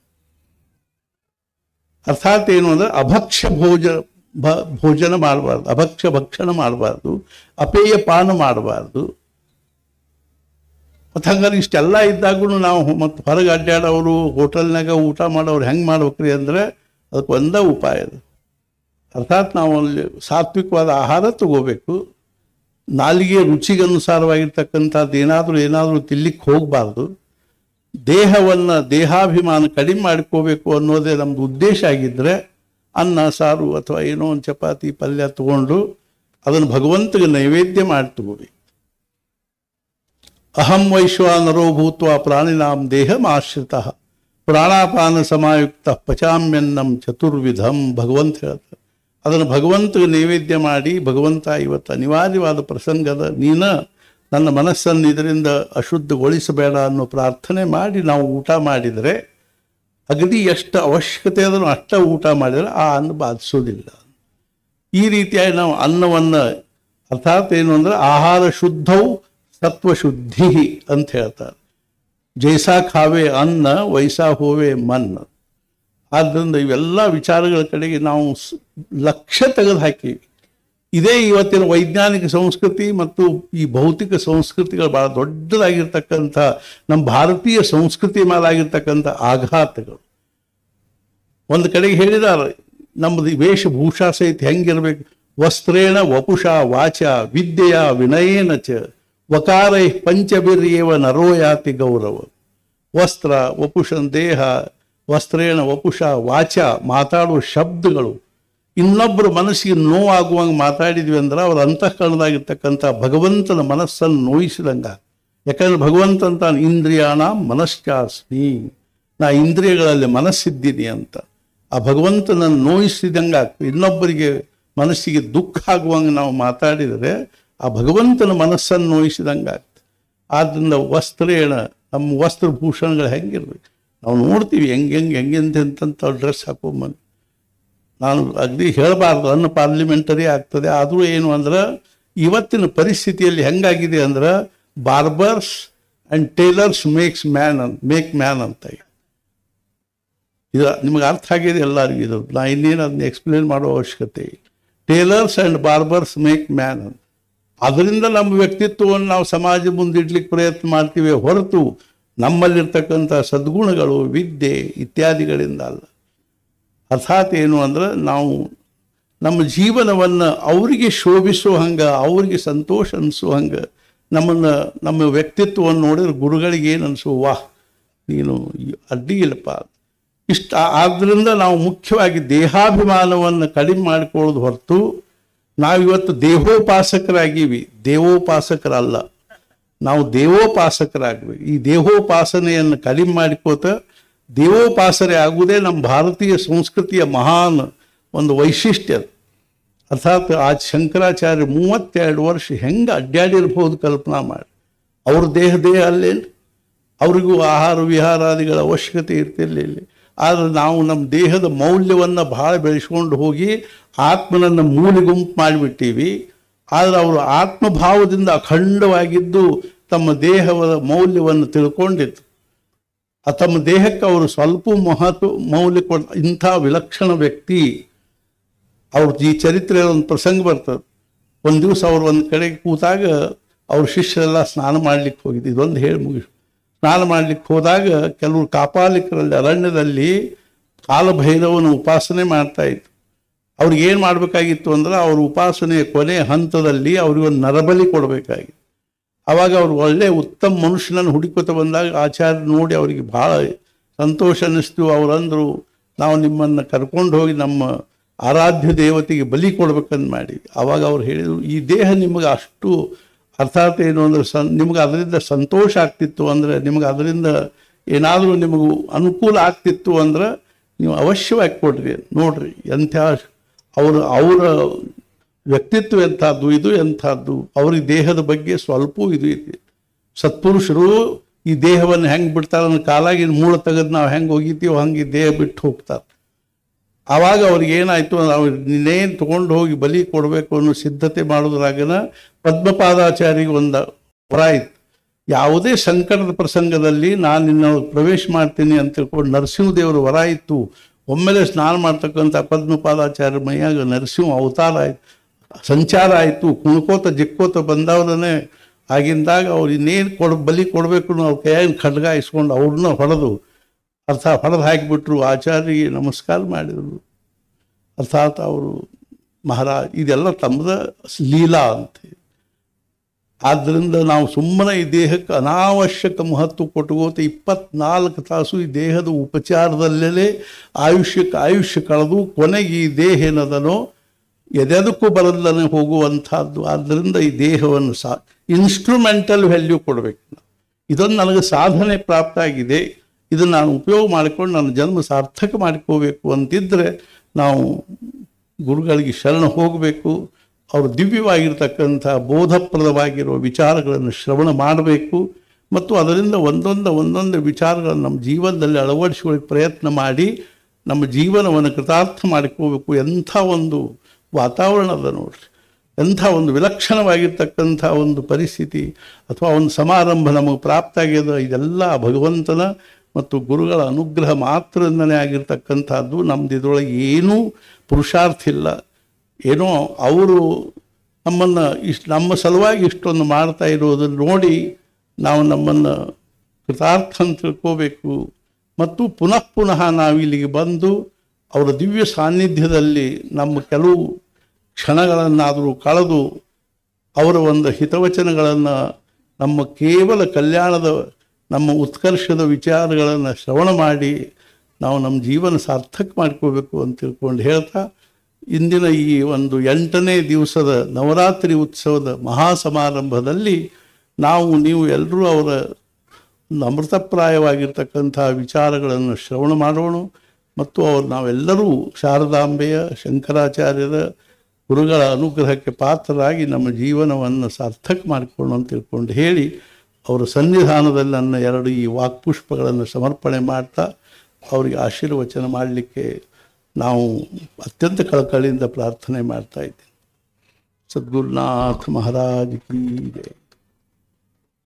ಅರ್ಥಾತ್ ಏನು ಅಂದ್ರೆ ಅಭಕ್ಷ್ಯ ಭೋಜ ಭ ಭೋಜನ ಮಾಡಬಾರ್ದು ಅಭಕ್ಷ್ಯ ಭಕ್ಷಣ ಮಾಡಬಾರ್ದು ಅಪೇಯ ಪಾನ ಮಾಡಬಾರ್ದು ಮತ್ತು ಹಂಗಾರೆ ಇಷ್ಟೆಲ್ಲ ಇದ್ದಾಗೂ ನಾವು ಮತ್ತು ಹೊರಗೆ ಅಡ್ಡಾಡೋರು ಹೋಟೆಲ್ನಾಗ ಊಟ ಮಾಡೋರು ಹೆಂಗೆ ಮಾಡ್ಬೇಕ್ರಿ ಅಂದರೆ ಅದಕ್ಕೆ ಒಂದೇ ಉಪಾಯ ಅದು ಅರ್ಥಾತ್ ನಾವು ಅಲ್ಲಿ ಸಾತ್ವಿಕವಾದ ಆಹಾರ ತಗೋಬೇಕು ನಾಲಿಗೆ ರುಚಿಗನುಸಾರವಾಗಿರ್ತಕ್ಕಂಥದ್ದು ಏನಾದರೂ ಏನಾದರೂ ತಿನ್ಲಿಕ್ಕೆ ಹೋಗಬಾರ್ದು ದೇಹವನ್ನು ದೇಹಾಭಿಮಾನ ಕಡಿಮೆ ಮಾಡ್ಕೋಬೇಕು ಅನ್ನೋದೇ ನಮ್ಮದು ಉದ್ದೇಶ ಆಗಿದ್ದರೆ ಅನ್ನ ಸಾರು ಅಥವಾ ಏನೋ ಒಂದು ಚಪಾತಿ ಪಲ್ಯ ತಗೊಂಡು ಅದನ್ನು ಭಗವಂತಗೆ ನೈವೇದ್ಯ ಮಾಡಿ ತಗೋಬೇಕು ಅಹಂ ವೈಶ್ವಾನರೋ ಭೂತ್ವ ಪ್ರಾಣಿನಾಂ ದೇಹಮಾಶ್ರಿತ ಪ್ರಾಣಾಪಾನ ಸಮಾಯುಕ್ತ ಪಚಾಮ್ಯನ್ನಂ ಚತುರ್ವಿಧಂ ಭಗವಂತ ಹೇಳ್ತಾರೆ ಅದನ್ನು ಭಗವಂತಗೆ ನೈವೇದ್ಯ ಮಾಡಿ ಭಗವಂತ ಇವತ್ತು ಅನಿವಾರ್ಯವಾದ ಪ್ರಸಂಗದ ನೀನ ನನ್ನ ಮನಸ್ಸನ್ನು ಇದರಿಂದ ಅಶುದ್ಧಗೊಳಿಸಬೇಡ ಅನ್ನೋ ಪ್ರಾರ್ಥನೆ ಮಾಡಿ ನಾವು ಊಟ ಮಾಡಿದರೆ ಅಗದಿ ಎಷ್ಟು ಅವಶ್ಯಕತೆ ಅದನ್ನು ಅಷ್ಟ ಊಟ ಮಾಡಿದರೆ ಆ ಅನ್ನ ಬಾಧಿಸೋದಿಲ್ಲ ಈ ರೀತಿಯಾಗಿ ನಾವು ಅನ್ನವನ್ನು ಅರ್ಥಾತ್ ಏನು ಅಂದ್ರೆ ಆಹಾರ ಶುದ್ಧವು ಸತ್ವಶುದ್ಧಿ ಅಂತ ಹೇಳ್ತಾರೆ ಜೈಸಾ ಖಾವೆ ಅನ್ನ ವೈಸಾ ಹೋವೆ ಮನ್ ಆದ್ದರಿಂದ ಇವೆಲ್ಲ ವಿಚಾರಗಳ ಕಡೆಗೆ ನಾವು ಸ್- ಲಕ್ಷ್ಯ ತೆಗೆದು ಹಾಕೀವಿ ಇದೇ ಇವತ್ತಿನ ವೈಜ್ಞಾನಿಕ ಸಂಸ್ಕೃತಿ ಮತ್ತು ಈ ಭೌತಿಕ ಸಂಸ್ಕೃತಿಗಳು ಬಹಳ ದೊಡ್ಡದಾಗಿರ್ತಕ್ಕಂಥ ನಮ್ಮ ಭಾರತೀಯ ಸಂಸ್ಕೃತಿ ಮೇಲಾಗಿರ್ತಕ್ಕಂಥ ಆಘಾತಗಳು ಒಂದು ಕಡೆಗೆ ಹೇಳಿದ್ದಾರೆ ನಮ್ಮದು ಈ ವೇಷಭೂಷಾ ಸಹಿತ ಹೆಂಗಿರ್ಬೇಕು ವಸ್ತ್ರೇಣ ವಪುಷ ವಾಚ ವಿದ್ಯೆಯ ವಿನಯೇನ ಚ ವಕಾರೈ ಪಂಚಬಿರ್ಯೇವ ನರೋಯಾತಿ ಗೌರವ ವಸ್ತ್ರ ವಪುಷನ್ ದೇಹ ವಸ್ತ್ರೇಣ ವಪುಷ ವಾಚ ಮಾತಾಡುವ ಶಬ್ದಗಳು ಇನ್ನೊಬ್ಬರ ಮನಸ್ಸಿಗೆ ನೋವಾಗುವಂಗೆ ಮಾತಾಡಿದ್ವಿ ಅಂದ್ರೆ ಅವ್ರ ಅಂತಃಕರಣದಾಗಿರ್ತಕ್ಕಂಥ ಭಗವಂತನ ಮನಸ್ಸನ್ನು ನೋಯಿಸಿದಂಗ ಯಾಕಂದ್ರೆ ಭಗವಂತ ಅಂತ ಇಂದ್ರಿಯಾಣ ಮನಶ್ಚಾಸ್ಮಿ ನಾ ಇಂದ್ರಿಯಗಳಲ್ಲಿ ಮನಸ್ಸಿದ್ದೀನಿ ಅಂತ ಆ ಭಗವಂತನನ್ನು ನೋಯಿಸಿದಂಗೆ ಆಗ್ತದೆ ಇನ್ನೊಬ್ಬರಿಗೆ ಮನಸ್ಸಿಗೆ ದುಃಖ ಆಗುವಂಗೆ ನಾವು ಮಾತಾಡಿದರೆ ಆ ಭಗವಂತನ ಮನಸ್ಸನ್ನು ನೋಯಿಸಿದಂಗೆ ಆಗ್ತದೆ ಆದ್ದರಿಂದ ವಸ್ತ್ರೇಣ ನಮ್ಮ ವಸ್ತ್ರಭೂಷಣಗಳು ಹೆಂಗಿರ್ಬೇಕು ನಾವು ನೋಡ್ತೀವಿ ಹೆಂಗೆ ಹೆಂಗೆ ಹೆಂಗೆಂತೆಂತ ಡ್ರೆಸ್ ಹಾಕೊಂಬಂದು ನಾನು ಅಗದಿ ಹೇಳಬಾರ್ದು ಅನ್ನ ಪಾರ್ಲಿಮೆಂಟರಿ ಆಗ್ತದೆ ಆದರೂ ಏನು ಅಂದ್ರೆ ಇವತ್ತಿನ ಪರಿಸ್ಥಿತಿಯಲ್ಲಿ ಹೆಂಗಾಗಿದೆ ಅಂದ್ರೆ barbers and tailors makes man ಅಂತ ಮೇಕ್ ಮ್ಯಾನ್ ಅಂತ ಇದು ನಿಮಗೆ ಅರ್ಥ ಆಗಿದೆ ಎಲ್ಲರಿಗೂ ಇದು ನಾ ಇನ್ನೇನು ಅದನ್ನ ಎಕ್ಸ್ಪ್ಲೇನ್ ಮಾಡೋ ಅವಶ್ಯಕತೆ ಇಲ್ಲ tailors and barbers make man ಅಂತ ಅದರಿಂದ ನಮ್ಮ ವ್ಯಕ್ತಿತ್ವವನ್ನು ನಾವು ಸಮಾಜ ಮುಂದೆ ಇಡ್ಲಿಕ್ಕೆ ಪ್ರಯತ್ನ ಮಾಡ್ತೀವಿ ಹೊರತು ನಮ್ಮಲ್ಲಿರ್ತಕ್ಕಂಥ ಸದ್ಗುಣಗಳು ವಿದ್ಯೆ ಇತ್ಯಾದಿಗಳಿಂದ ಅಲ್ಲ ಅರ್ಥಾತ್ ಏನು ಅಂದ್ರೆ ನಾವು ನಮ್ಮ ಜೀವನವನ್ನು ಅವರಿಗೆ ಶೋಭಿಸೋ ಹಂಗೆ ಅವರಿಗೆ ಸಂತೋಷ ಅನಿಸೋ ಹಂಗೆ ನಮ್ಮನ್ನು ನಮ್ಮ ವ್ಯಕ್ತಿತ್ವವನ್ನು ನೋಡಿದ್ರೆ ಗುರುಗಳಿಗೆ ಏನು ಅನಿಸು ವಾಹ್ ನೀನು ಅಡ್ಡಿ ಇಲ್ಲಪ್ಪ ಇಷ್ಟ ಆದ್ದರಿಂದ ನಾವು ಮುಖ್ಯವಾಗಿ ದೇಹಾಭಿಮಾನವನ್ನು ಕಡಿಮೆ ಮಾಡಿಕೊಳ್ಳೋದು ಹೊರತು ನಾವಿವತ್ತು ದೇಹೋಪಾಸಕರಾಗೀವಿ ದೇವೋಪಾಸಕರಲ್ಲ ನಾವು ದೇವೋಪಾಸಕರಾಗ್ಬೇಕು ಈ ದೇಹೋಪಾಸನೆಯನ್ನು ಕಡಿಮೆ ಮಾಡಿಕೋತ ದೇವೋಪಾಸನೆ ಆಗುವುದೇ ನಮ್ಮ ಭಾರತೀಯ ಸಂಸ್ಕೃತಿಯ ಮಹಾನ್ ಒಂದು ವೈಶಿಷ್ಟ್ಯ ಅದು. ಅರ್ಥಾತ್ ಆ ಶಂಕರಾಚಾರ್ಯ ಮೂವತ್ತೆರಡು ವರ್ಷ ಹೆಂಗೆ ಅಡ್ಡಾಡಿರ್ಬೋದು ಕಲ್ಪನಾ ಮಾಡಿ ಅವ್ರ ದೇಹ ದೇಹ ಅಲ್ಲೇನು ಅವ್ರಿಗೂ ಆಹಾರ ವಿಹಾರಾದಿಗಳ ಅವಶ್ಯಕತೆ ಇರ್ತಿರ್ಲಿಲ್ಲ ಆದರೆ ನಾವು ನಮ್ಮ ದೇಹದ ಮೌಲ್ಯವನ್ನು ಭಾಳ ಬೆಳೆಸ್ಕೊಂಡು ಹೋಗಿ ಆತ್ಮನನ್ನು ಮೂಲೆ ಗುಂಪು ಮಾಡಿಬಿಟ್ಟೀವಿ ಆದರೆ ಅವರು ಆತ್ಮಭಾವದಿಂದ ಅಖಂಡವಾಗಿದ್ದು ತಮ್ಮ ದೇಹದ ಮೌಲ್ಯವನ್ನು ತಿಳ್ಕೊಂಡಿತ್ತು ಆ ತಮ್ಮ ದೇಹಕ್ಕೆ ಅವರು ಸ್ವಲ್ಪ ಮಹತ್ವ ಮೌಲ್ಯ ಕೊಡ್ ಇಂಥ ವಿಲಕ್ಷಣ ವ್ಯಕ್ತಿ ಅವ್ರ ಈ ಚರಿತ್ರೆ ಒಂದು ಪ್ರಸಂಗ ಬರ್ತದೆ ಒಂದು ದಿವಸ ಅವ್ರು ಒಂದು ಕಡೆಗೆ ಕೂತಾಗ ಅವ್ರ ಶಿಷ್ಯರೆಲ್ಲ ಸ್ನಾನ ಮಾಡ್ಲಿಕ್ಕೆ ಹೋಗಿದ್ದು ಇದೊಂದು ಹೇಳಿ ಮುಗಿಸ್ ಸ್ನಾನ ಮಾಡ್ಲಿಕ್ಕೆ ಹೋದಾಗ ಕೆಲವರು ಕಾಪಾಲಿಕರಲ್ಲಿ ಅರಣ್ಯದಲ್ಲಿ ಕಾಲಭೈರವನ ಉಪಾಸನೆ ಮಾಡ್ತಾ ಇತ್ತು ಅವ್ರಿಗೆ ಏನು ಮಾಡಬೇಕಾಗಿತ್ತು ಅಂದ್ರೆ ಅವ್ರ ಉಪಾಸನೆಯ ಕೊನೆ ಹಂತದಲ್ಲಿ ಅವ್ರಿಗೆ ಒಂದು ನರಬಲಿ ಕೊಡಬೇಕಾಗಿತ್ತು ಆವಾಗ ಅವ್ರು ಒಳ್ಳೆ ಉತ್ತಮ ಮನುಷ್ಯನನ್ನು ಹುಡುಕೋತ ಬಂದಾಗ ಆಚಾರ್ಯ ನೋಡಿ ಅವರಿಗೆ ಭಾಳ ಸಂತೋಷ ಅನ್ನಿಸ್ತು ಅವರಂದರು ನಾವು ನಿಮ್ಮನ್ನು ಕರ್ಕೊಂಡು ಹೋಗಿ ನಮ್ಮ ಆರಾಧ್ಯ ದೇವತೆಗೆ ಬಲಿ ಕೊಡ್ಬೇಕಂತ ಮಾಡಿ ಆವಾಗ ಅವ್ರು ಹೇಳಿದರು ಈ ದೇಹ ನಿಮಗೆ ಅಷ್ಟು ಅರ್ಥಾತ್ ಏನು ಅಂದ್ರೆ ಸನ್ ನಿಮಗೆ ಅದರಿಂದ ಸಂತೋಷ ಆಗ್ತಿತ್ತು ಅಂದರೆ ನಿಮಗೆ ಅದರಿಂದ ಏನಾದರೂ ನಿಮಗೂ ಅನುಕೂಲ ಆಗ್ತಿತ್ತು ಅಂದ್ರೆ ನೀವು ಅವಶ್ಯವಾಗಿ ಕೊಡ್ರಿ ನೋಡ್ರಿ ಎಂಥ ಅವರು ಅವರ ವ್ಯಕ್ತಿತ್ವ ಎಂಥದ್ದು ಇದು ಎಂಥದ್ದು ಅವ್ರಿಗೆ ದೇಹದ ಬಗ್ಗೆ ಸ್ವಲ್ಪ ಇದು ಇದೆ ಸತ್ಪುರುಷರು ಈ ದೇಹವನ್ನು ಹೆಂಗೆ ಬಿಡ್ತಾರೆ ಅನ್ನೋ ಕಾಲಾಗಿನ ಮೂಳ ತೆಗೆದು ನಾವು ಹೆಂಗೆ ಹೋಗಿದ್ದೀವೋ ಹಂಗೆ ಈ ದೇಹ ಬಿಟ್ಟು ಹೋಗ್ತಾರೆ ಆವಾಗ ಅವ್ರಿಗೆ ಏನಾಯಿತು ನಾವು ಇನ್ನೇನು ತೊಗೊಂಡು ಹೋಗಿ ಬಲಿ ಕೊಡಬೇಕು ಅನ್ನೋ ಸಿದ್ಧತೆ ಮಾಡೋದ್ರಾಗನ ಪದ್ಮಪಾದಾಚಾರಿಗೆ ಒಂದು ವರ ಇತ್ತು ಯಾವುದೇ ಸಂಕಟದ ಪ್ರಸಂಗದಲ್ಲಿ ನಾನು ನಿನ್ನ ಪ್ರವೇಶ ಮಾಡ್ತೀನಿ ಅಂತ ತಿಳ್ಕೊಂಡು ನರಸಿಂಹದೇವರ ವರ ಇತ್ತು ಒಮ್ಮೆಲೆ ಸ್ನಾನ ಮಾಡ್ತಕ್ಕಂಥ ಪದ್ಮಪಾದಾಚಾರ್ಯ ಮೈಯಾಗ ನರಸಿಂಹ ಅವತಾರ ಆಯ್ತು ಸಂಚಾರ ಆಯಿತು ಕುಣ್ಕೋತ ಜಿಕ್ಕೋತ ಬಂದವರನ್ನೇ ಆಗಿಂದಾಗ ಅವ್ರು ಇನ್ನೇನು ಕೊಡ್ ಬಲಿ ಕೊಡಬೇಕು ಅವ್ರ ಕೈಯಾಗ ಖಡ್ಗ ಇಸ್ಕೊಂಡು ಅವ್ರನ್ನ ಹೊಡೆದು ಅರ್ಥ ಹೊಡೆದು ಹಾಕಿಬಿಟ್ರು ಆಚಾರ್ಯಗೆ ನಮಸ್ಕಾರ ಮಾಡಿದರು ಅರ್ಥಾತ್ ಅವರು ಮಹಾರಾಜ್ ಇದೆಲ್ಲ ತಮ್ಮದ ಲೀಲಾ ಅಂತ ಆದ್ದರಿಂದ ನಾವು ಸುಮ್ಮನೆ ಈ ದೇಹಕ್ಕೆ ಅನಾವಶ್ಯಕ ಮಹತ್ವ ಕೊಟ್ಟುಕೋತ ಇಪ್ಪತ್ನಾಲ್ಕು ತಾಸು ಈ ದೇಹದ ಉಪಚಾರದಲ್ಲೇ ಆಯುಷ್ಯಕ್ಕೆ ಆಯುಷ್ಯ ಕಳೆದು ಕೊನೆಗೆ ಈ ದೇಹ ಏನದನೋ ಎದೆದಕ್ಕೂ ಬರಲ್ಲನೆ ಹೋಗುವಂಥದ್ದು ಆದ್ದರಿಂದ ಈ ದೇಹವನ್ನು ಸಾ ಇನ್ಸ್ಟ್ರೂಮೆಂಟಲ್ ವ್ಯಾಲ್ಯೂ ಕೊಡಬೇಕು ನಾವು ಇದೊಂದು ನನಗೆ ಸಾಧನೆ ಪ್ರಾಪ್ತ ಆಗಿದೆ ಇದನ್ನು ನಾನು ಉಪಯೋಗ ಮಾಡಿಕೊಂಡು ನನ್ನ ಜನ್ಮ ಸಾರ್ಥಕ ಮಾಡ್ಕೋಬೇಕು ಅಂತಿದ್ದರೆ ನಾವು ಗುರುಗಳಿಗೆ ಶರಣ ಹೋಗಬೇಕು ಅವರು ದಿವ್ಯವಾಗಿರ್ತಕ್ಕಂಥ ಬೋಧಪ್ರದವಾಗಿರುವ ವಿಚಾರಗಳನ್ನು ಶ್ರವಣ ಮಾಡಬೇಕು ಮತ್ತು ಅದರಿಂದ ಒಂದೊಂದು ಒಂದೊಂದು ವಿಚಾರಗಳನ್ನು ನಮ್ಮ ಜೀವನದಲ್ಲಿ ಅಳವಡಿಸಿಕೊಳ್ಳಿ ಪ್ರಯತ್ನ ಮಾಡಿ ನಮ್ಮ ಜೀವನವನ್ನು ಕೃತಾರ್ಥ ಮಾಡಿಕೋಬೇಕು ಎಂಥ ಒಂದು ವಾತಾವರಣ ಅದ ನೋಡ್ರಿ ಎಂಥ ಒಂದು ವಿಲಕ್ಷಣವಾಗಿರ್ತಕ್ಕಂಥ ಒಂದು ಪರಿಸ್ಥಿತಿ ಅಥವಾ ಒಂದು ಸಮಾರಂಭ ನಮಗೆ ಪ್ರಾಪ್ತ ಆಗ್ಯದ ಇದೆಲ್ಲ ಭಗವಂತನ ಮತ್ತು ಗುರುಗಳ ಅನುಗ್ರಹ ಮಾತ್ರದಿಂದಲೇ ಆಗಿರ್ತಕ್ಕಂಥದ್ದು ನಮ್ದು ಇದರೊಳಗೆ ಏನೂ ಪುರುಷಾರ್ಥ ಇಲ್ಲ ಏನೋ ಅವರು ನಮ್ಮನ್ನು ಇಷ್ಟು ನಮ್ಮ ಸಲುವಾಗಿ ಇಷ್ಟೊಂದು ಮಾಡ್ತಾ ಇರೋದನ್ನು ನೋಡಿ ನಾವು ನಮ್ಮನ್ನು ಕೃತಾರ್ಥ ಅಂತ ತಿಳ್ಕೋಬೇಕು ಮತ್ತು ಪುನಃ ಪುನಃ ನಾವು ಇಲ್ಲಿಗೆ ಬಂದು ಅವರ ದಿವ್ಯ ಸಾನ್ನಿಧ್ಯದಲ್ಲಿ ನಮ್ಮ ಕೆಲವು ಕ್ಷಣಗಳನ್ನಾದರೂ ಕಳೆದು ಅವರ ಒಂದು ಹಿತವಚನಗಳನ್ನು ನಮ್ಮ ಕೇವಲ ಕಲ್ಯಾಣದ ನಮ್ಮ ಉತ್ಕರ್ಷದ ವಿಚಾರಗಳನ್ನು ಶ್ರವಣ ಮಾಡಿ ನಾವು ನಮ್ಮ ಜೀವನ ಸಾರ್ಥಕ ಮಾಡ್ಕೋಬೇಕು ಅಂತ ತಿಳ್ಕೊಂಡು ಹೇಳ್ತಾ ಇಂದಿನ ಈ ಒಂದು ಎಂಟನೇ ದಿವಸದ ನವರಾತ್ರಿ ಉತ್ಸವದ ಮಹಾ ಸಮಾರಂಭದಲ್ಲಿ ನಾವು ನೀವು ಎಲ್ಲರೂ ಅವರ ಒಂದು ಅಮೃತಪ್ರಾಯವಾಗಿರ್ತಕ್ಕಂಥ ವಿಚಾರಗಳನ್ನು ಶ್ರವಣ ಮಾಡೋಣ ಮತ್ತು ಅವ್ರು ನಾವೆಲ್ಲರೂ ಶಾರದಾಂಬೆಯ ಶಂಕರಾಚಾರ್ಯರ ಗುರುಗಳ ಅನುಗ್ರಹಕ್ಕೆ ಪಾತ್ರರಾಗಿ ನಮ್ಮ ಜೀವನವನ್ನು ಸಾರ್ಥಕ ಮಾಡಿಕೊಳ್ಳೋಣ ಅಂತ ತಿಳ್ಕೊಂಡು ಹೇಳಿ ಅವರ ಸನ್ನಿಧಾನದಲ್ಲಿ ನನ್ನ ಎರಡು ಈ ವಾಕ್ಪುಷ್ಪಗಳನ್ನು ಸಮರ್ಪಣೆ ಮಾಡ್ತಾ ಅವರಿಗೆ ಆಶೀರ್ವಚನ ಮಾಡಲಿಕ್ಕೆ ನಾವು ಅತ್ಯಂತ ಕಳಕಳಿಯಿಂದ ಪ್ರಾರ್ಥನೆ ಮಾಡ್ತಾ ಇದ್ದೀನಿ ಸದ್ಗುರುನಾಥ ಮಹಾರಾಜ್ ಕಿ ಜೈ